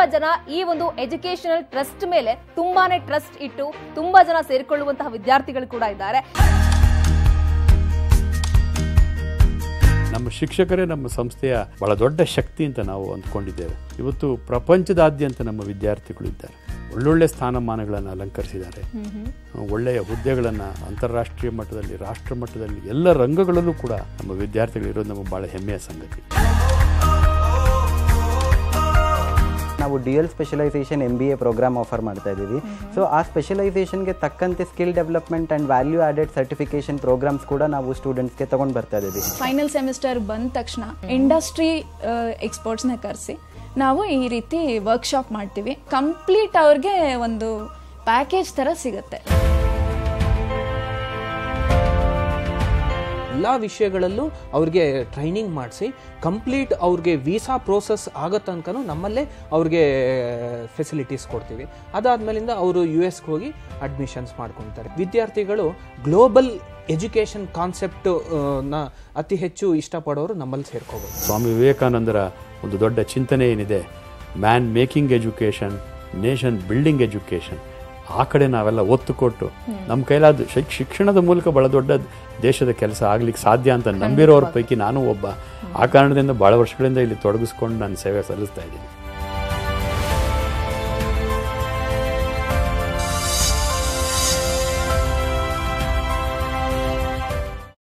ತುಂಬಾ ಜನ ಈ ಒಂದು ಎಜುಕೇಶನಲ್ ಟ್ರಸ್ಟ್ ಮೇಲೆ ತುಂಬಾನೇ ಟ್ರಸ್ಟ್ ಇಟ್ಟು ತುಂಬಾ ಜನ ಸೇರಿಕೊಳ್ಳುವಂತಹ ವಿದ್ಯಾರ್ಥಿಗಳು ಕೂಡ ಇದ್ದಾರೆ ನಮ್ಮ ಶಿಕ್ಷಕರೇ ನಮ್ಮ ಸಂಸ್ಥೆಯ ಬಹಳ ದೊಡ್ಡ ಶಕ್ತಿ ಅಂತ ನಾವು ಅಂದ್ಕೊಂಡಿದ್ದೇವೆ ಇವತ್ತು ಪ್ರಪಂಚದಾದ್ಯಂತ ನಮ್ಮ ವಿದ್ಯಾರ್ಥಿಗಳು ಇದ್ದಾರೆ ಒಳ್ಳೊಳ್ಳೆ ಸ್ಥಾನಮಾನಗಳನ್ನು ಅಲಂಕರಿಸಿದ್ದಾರೆ ಒಳ್ಳೆಯ ಹುದ್ದೆಗಳನ್ನು ಅಂತಾರಾಷ್ಟ್ರೀಯ ಮಟ್ಟದಲ್ಲಿ ರಾಷ್ಟ್ರ ಮಟ್ಟದಲ್ಲಿ ಎಲ್ಲ ರಂಗಗಳಲ್ಲೂ ಕೂಡ ನಮ್ಮ ವಿದ್ಯಾರ್ಥಿಗಳು ಇರೋದು ನಮಗೆ ಬಹಳ ಹೆಮ್ಮೆಯ ಸಂಗತಿ ನಾವು D L specialization M B A program offer ಮಾಡ್ತಾ ಇದ್ದೀವಿ ಸೊ ಆ ಸ್ಪೆಷಲೈಸೇಷನ್ಗೆ ತಕ್ಕಂತೆ skill development and value added certification programs ಕೂಡ ನಾವು ಸ್ಟೂಡೆಂಟ್ಸ್ಗೆ ತಗೊಂಡು ಬರ್ತಾ ಇದ್ದೀವಿ ಫೈನಲ್ ಸೆಮಿಸ್ಟರ್ ಬಂದ ತಕ್ಷಣ ಇಂಡಸ್ಟ್ರಿ ಎಕ್ಸ್ಪರ್ಟ್ಸ್ನ ಕರೆಸಿ ನಾವು ಈ ರೀತಿ ವರ್ಕ್ಶಾಪ್ ಮಾಡ್ತೀವಿ ಕಂಪ್ಲೀಟ್ ಅವ್ರಿಗೆ ಒಂದು ಪ್ಯಾಕೇಜ್ ಥರ ಸಿಗುತ್ತೆ ಎಲ್ಲ ವಿಷಯಗಳಲ್ಲೂ ಅವ್ರಿಗೆ ಟ್ರೈನಿಂಗ್ ಮಾಡಿಸಿ ಕಂಪ್ಲೀಟ್ ಅವ್ರಿಗೆ ವೀಸಾ ಪ್ರೋಸೆಸ್ ಆಗೋ ತನಕನೂ ನಮ್ಮಲ್ಲೇ ಅವ್ರಿಗೆ ಫೆಸಿಲಿಟೀಸ್ ಕೊಡ್ತೀವಿ ಅದಾದ್ಮೇಲಿಂದ ಅವರು ಯು ಎಸ್ಗೆ ಹೋಗಿ ಅಡ್ಮಿಷನ್ಸ್ ಮಾಡ್ಕೊತಾರೆ ವಿದ್ಯಾರ್ಥಿಗಳು ಗ್ಲೋಬಲ್ ಎಜುಕೇಷನ್ ಕಾನ್ಸೆಪ್ಟ್ ನ ಅತಿ ಹೆಚ್ಚು ಇಷ್ಟಪಡೋರು ನಮ್ಮಲ್ಲಿ ಸೇರ್ಕೋಬೋದು ಸ್ವಾಮಿ ವಿವೇಕಾನಂದರ ಒಂದು ದೊಡ್ಡ ಚಿಂತನೆ ಏನಿದೆ man making education nation building education ಆ ಕಡೆ ನಾವೆಲ್ಲ ಒತ್ತು ಕೊಟ್ಟು ನಮ್ಮ ಕೈಲಾದ ಶಿಕ್- ಶಿಕ್ಷಣದ ಮೂಲಕ ಬಹಳ ದೊಡ್ಡ ದೇಶದ ಕೆಲಸ ಆಗ್ಲಿಕ್ಕೆ ಸಾಧ್ಯ ಅಂತ ನಂಬಿರೋರ ಪೈಕಿ ನಾನು ಒಬ್ಬ ಆ ಕಾರಣದಿಂದ ಬಹಳ ವರ್ಷಗಳಿಂದ ಇಲ್ಲಿ ತೊಡಗಿಸ್ಕೊಂಡು ನಾನು ಸೇವೆ ಸಲ್ಲಿಸ್ತಾ ಇದ್ದೀನಿ